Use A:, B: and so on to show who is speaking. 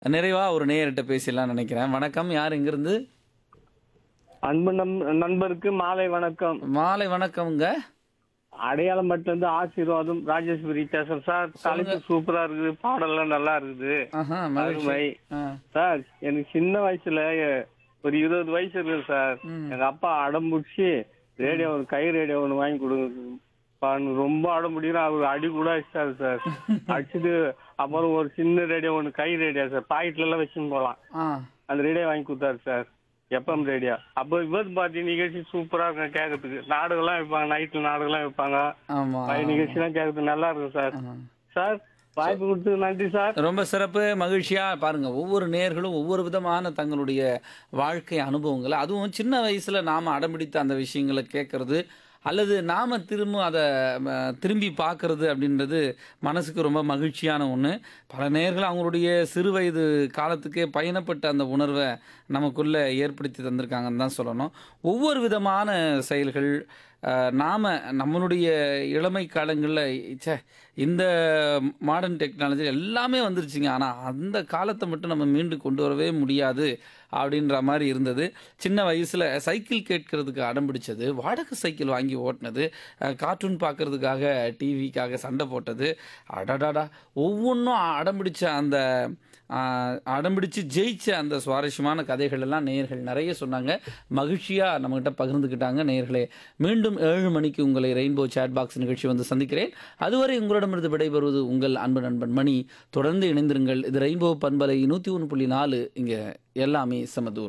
A: நிறைவா ஒரு நேயர்கிட்ட பேசிடலாம்னு நினைக்கிறேன் வணக்கம் யார் இங்கிருந்து
B: அன்பு நம் நண்பருக்கு மாலை வணக்கம்
A: மாலை வணக்கம்ங்க
B: அடையாளம் மட்டும் இருந்து ஆசீர்வாதம் ராஜேஸ்வரி பேசுறேன் சார் தலைப்பு சூப்பரா இருக்குது பாடல்லாம் நல்லா இருக்குது
A: ஆஹா மகிழ்ச்சி
B: அருமை
A: ஆ,
B: சார் எனக்கு சின்ன வயசுல ஒரு இருபது வயசு இருக்குது சார்
A: ம்.
B: எங்க அப்பா அடம் பிடிச்சி ரேடியோ ஒரு கை ரேடியோ ஒன்று வாங்கி கொடுங்க பான்னு ரொம்ப அடம் பிடிக்கிறேன் அவர் அடி கூட அடிச்சிட்டாரு சார் அடிச்சுட்டு அப்புறம் ஒரு சின்ன ரேடியோ ஒன்று கை ரேடியோ சார் பாக்கெட்ல எல்லாம் வச்சுன்னு போகலாம்
A: ஆ
B: அந்த ரேடியோ வாங்கி கொடுத்தாரு சார் எஃப்எம் ரேடியோ அப்போ விபத்து பார்ட்டி நிகழ்ச்சி சூப்பரா இருக்கும் கேட்கறதுக்கு நாடகம்லாம் வைப்பாங்க நைட்ல நாடகம்லாம் வைப்பாங்க
A: ஆமா
B: பழைய நிகழ்ச்சிலாம் கேட்கறதுக்கு நல்லா இருக்கும் சார்
A: ஆ.
B: சார் வாய்ப்பு கொடுத்தது நன்றி சார்
A: ரொம்ப சிறப்பு மகிழ்ச்சியா பாருங்க ஒவ்வொரு நேர்களும் ஒவ்வொரு விதமான தங்களுடைய வாழ்க்கை அனுபவங்களை அதுவும் சின்ன வயசுல நாம அடம்பிடித்த அந்த விஷயங்களை கேட்கறது அல்லது நாம திரும்ப அதை ம, திரும்பி பார்க்கறது அப்படின்றது மனசுக்கு ரொம்ப மகிழ்ச்சியான ஒன்று பல நேர்கள் அவங்களுடைய சிறு வயது காலத்துக்கே பயணப்பட்ட அந்த உணர்வை நமக்குள்ள ஏற்படுத்தி தந்திருக்காங்கன்னு தான் சொல்லணும் ஒவ்வொரு விதமான செயல்கள் அஹ், நாம நம்மளுடைய இளமை காலங்களில் ச்சே இந்த மாடர்ன் டெக்னாலஜி எல்லாமே வந்துருச்சுங்க ஆனால் அந்த காலத்தை மட்டும் நம்ம மீண்டு கொண்டு வரவே முடியாது அப்படின்ற மாதிரி இருந்தது சின்ன வயசில் சைக்கிள் கேட்கறதுக்கு அடம் பிடிச்சது வாடகை சைக்கிள் வாங்கி ஓட்டினது அஹ், கார்ட்டூன் பார்க்கறதுக்காக டிவிக்காக சண்டை போட்டது அடடாடா ஒவ்வொன்றும் அடம் பிடிச்ச அந்த ஆஹ், அடம்பிடிச்சு ஜெயிச்ச அந்த சுவாரஸ்யமான கதைகள் எல்லாம் நேயர்கள் நிறைய சொன்னாங்க மகிழ்ச்சியாக நம்மகிட்ட பகிர்ந்துக்கிட்டாங்க நேயர்களே மீண்டும் ஏழு மணிக்கு உங்களை ரெயின்போ சேட் பாக்ஸ் நிகழ்ச்சி வந்து சந்திக்கிறேன் அதுவரை உங்களிடமிருந்து விடைபெறுவது உங்கள் அன்பு நண்பன் மணி தொடர்ந்து இணைந்திருங்கள் இது ரெயின்போ பண்பலை நூற்றி ஒன்று புள்ளி நாலு இங்கே எல்லாமே சமதூர்